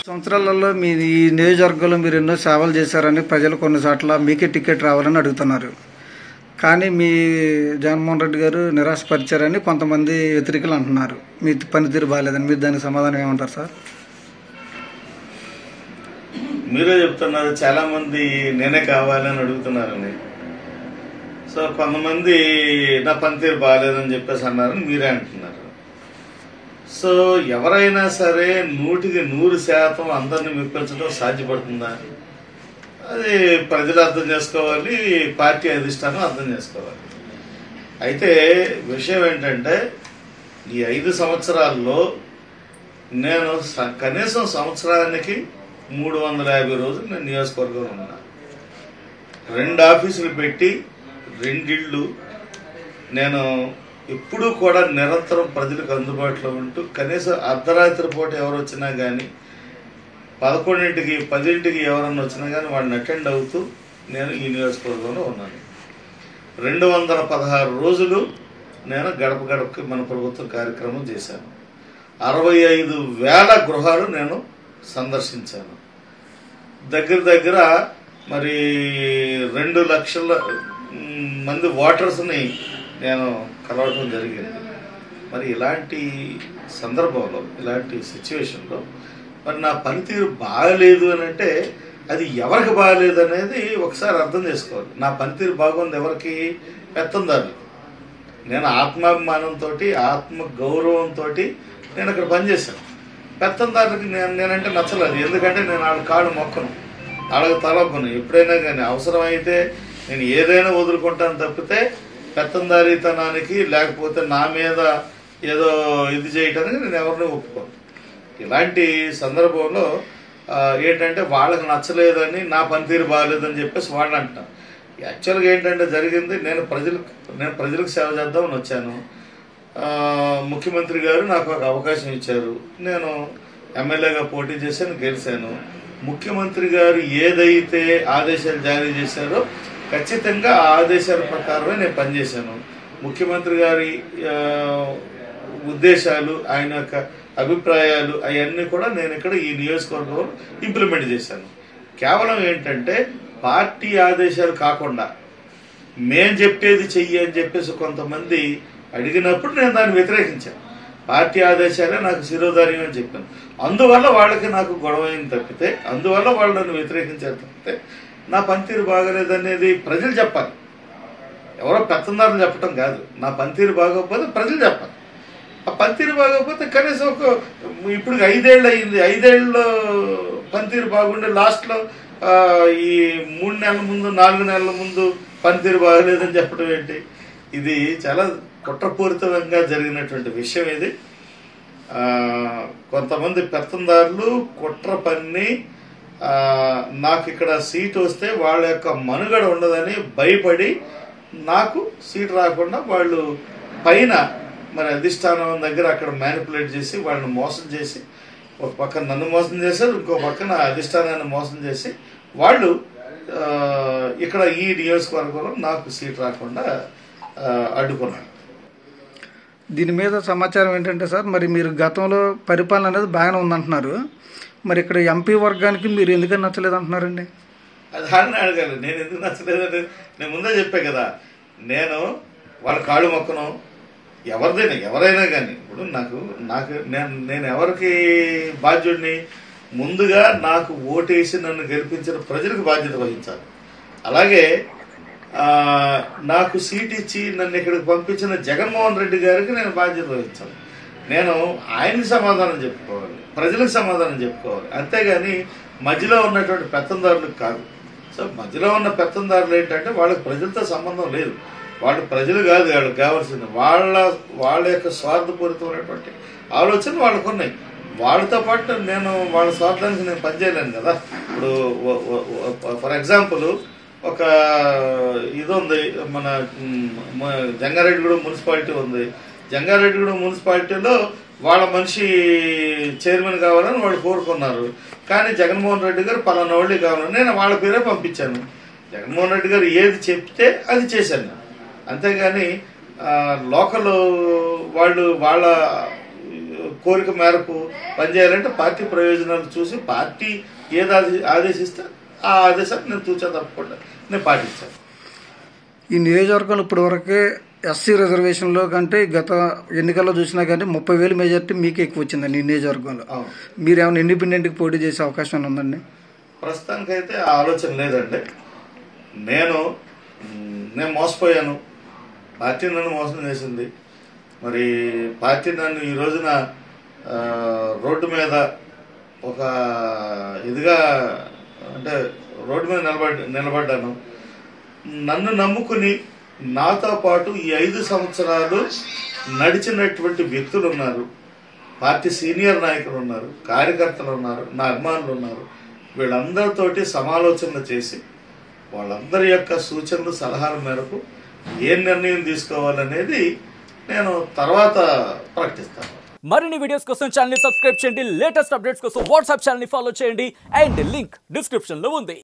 సంవత్సరాలలో మీ ఈ నియోజకవర్గంలో మీరు ఎన్నో సేవలు చేశారని ప్రజలు కొన్ని చోట్ల మీకే టికెట్ రావాలని అడుగుతున్నారు కానీ మీ జగన్మోహన్ రెడ్డి గారు నిరాశపరిచారని కొంతమంది వ్యతిరేకులు అంటున్నారు మీ పనితీరు బాగాలేదని మీరు దానికి సమాధానం ఏమంటారు సార్ మీరే చెప్తున్నారు చాలా మంది నేనే కావాలని అడుగుతున్నారని సో కొంతమంది నా పనితీరు బాగాలేదని చెప్పేసి అన్నారని మీరే అంటున్నారు సో ఎవరైనా సరే నూటికి నూరు శాతం అందరిని మెప్పించడం సాధ్యపడుతుందా అది ప్రజలు అర్థం చేసుకోవాలి పార్టీ అధిష్టానం అర్థం చేసుకోవాలి అయితే విషయం ఏంటంటే ఈ ఐదు సంవత్సరాల్లో నేను స- కనీసం సంవత్సరానికి మూడు వందల యాభై రోజులు నేను నియోజకవర్గంలో ఉన్నా రెండు ఆఫీసులు పెట్టి రెండిళ్ళు నేను ఎప్పుడూ కూడా నిరంతరం ప్రజలకు అందుబాటులో ఉంటూ కనీసం అర్ధరాత్రి పూట ఎవరు వచ్చినా కానీ పదకొండింటికి పదింటికి ఎవరన్నా వచ్చినా కానీ వాడిని అటెండ్ అవుతూ నేను ఈ నియోజకవర్గంలో ఉన్నాను రెండు వందల పదహారు రోజులు నేను గడప గడపకి మన ప్రభుత్వం కార్యక్రమం చేశాను అరవై ఐదు వేల గృహాలు నేను సందర్శించాను దగ్గర దగ్గర మరి రెండు లక్షల మ్, మంది ఓటర్స్ని నేను కలవటం జరిగింది మరి ఇలాంటి సందర్భంలో ఇలాంటి సిచ్యువేషన్లో మరి నా పనితీరు బాగలేదు అని అంటే అది ఎవరికి బాగలేదు అనేది ఒకసారి అర్థం చేసుకోవాలి నా పనితీరు బాగుంది ఎవరికి పెత్తందారులు నేను ఆత్మాభిమానంతో ఆత్మ గౌరవంతో నేను అక్కడ పనిచేశాను పెత్తందారులకి నేను నేనంటే నచ్చలేదు ఎందుకంటే నేను వాళ్ళ కాళ్ళు మొక్కను వాళ్ళకి తలొక్కను ఎప్పుడైనా కానీ అవసరమైతే నేను ఏదైనా వదులుకుంటాను తప్పితే పెత్తందారితనానికి లేకపోతే నా మీద ఏదో ఇది చేయటానికి నేను ఎవరిని ఒప్పుకోను ఇలాంటి సందర్భంలో ఆ, ఏంటంటే వాళ్ళకి నచ్చలేదని నా పనితీరు బాగలేదని చెప్పేసి వాళ్ళు అంటున్నారు యాక్చువల్గా ఏంటంటే జరిగింది నేను ప్రజలకు నేను ప్రజలకు సేవ చేద్దామని వచ్చాను ఆ, ముఖ్యమంత్రి గారు నాకు ఒక అవకాశం ఇచ్చారు నేను ఎమ్మెల్యేగా పోటీ చేశాను గెలిచాను ముఖ్యమంత్రి గారు ఏదైతే ఆదేశాలు జారీ చేశారో ఖచ్చితంగా ఆ ఆదేశాల ప్రకారమే నేను పనిచేశాను ముఖ్యమంత్రి గారి ఆ, ఉద్దేశాలు ఆయన యొక్క అభిప్రాయాలు అవన్నీ కూడా నేను ఇక్కడ ఈ నియోజకవర్గంలో ఇంప్లిమెంట్ చేశాను కేవలం ఏంటంటే పార్టీ ఆదేశాలు కాకుండా మేం చెప్పేది చెయ్యి అని చెప్పేసి కొంతమంది అడిగినప్పుడు నేను దాన్ని వ్యతిరేకించాను పార్టీ ఆదేశాలే నాకు శిరోధార్యం అని చెప్పాను అందువల్ల వాళ్ళకి నాకు గొడవ అయింది తప్పితే అందువల్ల వాళ్ళు నన్ను వ్యతిరేకించారు తప్పితే నా పనితీరు బాగలేదనేది ప్రజలు చెప్పాలి ఎవరో పెత్తందారులు చెప్పటం కాదు నా పనితీరు బాగోకపోతే ప్రజలు చెప్పాలి ఆ పనితీరు బాగోకపోతే కనీసం ఒక ఇప్పుడు ఐదేళ్ళు అయింది ఐదేళ్ళు పనితీరు బాగుండే లాస్ట్లో ఆ, ఈ మూడు నెలల ముందు నాలుగు నెలల ముందు పనితీరు బాగలేదని చెప్పడం ఏంటి ఇది చాలా కుట్రపూరితంగా జరిగినటువంటి విషయం ఇది ఆ, కొంతమంది పెత్తందారులు కుట్ర పన్ని ఆ, నాకు ఇక్కడ సీట్ వస్తే వాళ్ళ యొక్క మనుగడ ఉండదని భయపడి నాకు సీట్ రాకుండా వాళ్ళు పైన మరి అధిష్టానం దగ్గర అక్కడ మ్యానిపులేట్ చేసి వాళ్ళని మోసం చేసి ఒక పక్కన నన్ను మోసం చేశారు ఇంకో పక్కన అధిష్టానాన్ని మోసం చేసి వాళ్ళు ఆ, ఇక్కడ ఈ నియోజకవర్గంలో నాకు సీట్ రాకుండా ఆ, అడ్డుకున్నారు దీని మీద సమాచారం ఏంటంటే సార్ మరి మీరు గతంలో పరిపాలన అనేది బాగానే ఉందంటున్నారు మరి ఇక్కడ ఎంపీ వర్గానికి మీరు ఎందుకని నచ్చలేదు అంటున్నారండి అది హాని అడగాలి నేను ఎందుకు నచ్చలేదంటే నేను ముందే చెప్పా కదా నేను వాళ్ళ కాళ్ళు మొక్కను ఎవరిదైనా ఎవరైనా కానీ ఇప్పుడు నాకు నాకు నేను నేను ఎవరికి బాధ్యుడిని ముందుగా నాకు ఓటేసి నన్ను గెలిపించిన ప్రజలకు బాధ్యత వహించాలి అలాగే ఆ, నాకు సీట్ ఇచ్చి నన్ను ఇక్కడికి పంపించిన జగన్మోహన్ రెడ్డి గారికి నేను బాధ్యత వహించాలి నేను ఆయనకి సమాధానం చెప్పుకోవాలి ప్రజలకు సమాధానం చెప్పుకోవాలి అంతేగాని మధ్యలో ఉన్నటువంటి పెత్తందారులకు కాదు సో మధ్యలో ఉన్న పెత్తందారులు ఏంటంటే వాళ్ళకి ప్రజలతో సంబంధం లేదు వాళ్ళు ప్రజలు కాదు వాళ్ళకి కావాల్సింది వాళ్ళ వాళ్ళ యొక్క స్వార్థపూరితమైనటువంటి ఆలోచనలు వాళ్ళకు ఉన్నాయి వాళ్ళతో పాటు నేను వాళ్ళ స్వార్థానికి నేను పనిచేయలేను కదా ఇప్పుడు ఫర్ ఎగ్జాంపుల్ ఒక ఇది ఉంది మన మ్, మ- జంగారెడ్డిగూడెం మున్సిపాలిటీ ఉంది జంగారెడ్డిగూడెం మున్సిపాలిటీలో వాళ్ళ మనిషి చైర్మన్ కావాలని వాళ్ళు కోరుకున్నారు కానీ జగన్మోహన్ రెడ్డి గారు పలానా వాళ్ళు కావాలని నేను వాళ్ళ పేరే పంపించాను జగన్మోహన్ రెడ్డి గారు ఏది చెప్తే అది చేశాను నేను. అంతేగాని ఆ, లోకల్ వాళ్ళు వాళ్ళ కోరిక మేరకు పనిచేయాలంటే పార్టీ ప్రయోజనాలు చూసి పార్టీ ఏది ఆదే- ఆదేశిస్తే ఆ ఆదేశాన్ని నేను తూచా తప్పకుండా నేను పాటిస్తాను ఈ నియోజకవర్గంలో ఇప్పటి వరకే ఎస్సీ రిజర్వేషన్లో కంటే గత ఎన్నికల్లో చూసినా కానీ ముప్పై వేలు మెజార్టీ మీకే ఎక్కువ వచ్చిందండి ఈ నియోజకవర్గంలో అవును మీరు ఏమైనా ఇండిపెండెంట్కి పోటీ చేసే అవకాశం ఏమైనా ఉందండి ప్రస్తుతానికైతే ఆ ఆలోచన లేదండి నేను మ్, నేను మోసపోయాను పార్టీ నన్ను మోసం చేసింది మరి పార్టీ నన్ను ఈ రోజున ఆ, రోడ్డు మీద ఒక ఇదిగా అంటే రోడ్డు మీద నిలబడి నిలబడ్డాను నన్ను నమ్ముకుని నాతో పాటు ఈ ఐదు సంవత్సరాలు నడిచినటువంటి వ్యక్తులు ఉన్నారు పార్టీ సీనియర్ నాయకులు ఉన్నారు కార్యకర్తలు ఉన్నారు నా అభిమానులు ఉన్నారు వీళ్ళందరితోటి సమాలోచనలు చేసి వాళ్ళందరి యొక్క సూచనలు సలహాల మేరకు ఏ నిర్ణయం తీసుకోవాలనేది నేను తర్వాత ప్రకటిస్తాను మరిన్ని వీడియోస్ కోసం ఛానల్ ని సబ్స్క్రైబ్ చేయండి లేటెస్ట్ అప్డేట్స్ కోసం వాట్సాప్ ఛానల్ ని ఫాలో చేయండి అండ్ లింక్ డిస్క్రిప్షన్ లో ఉంది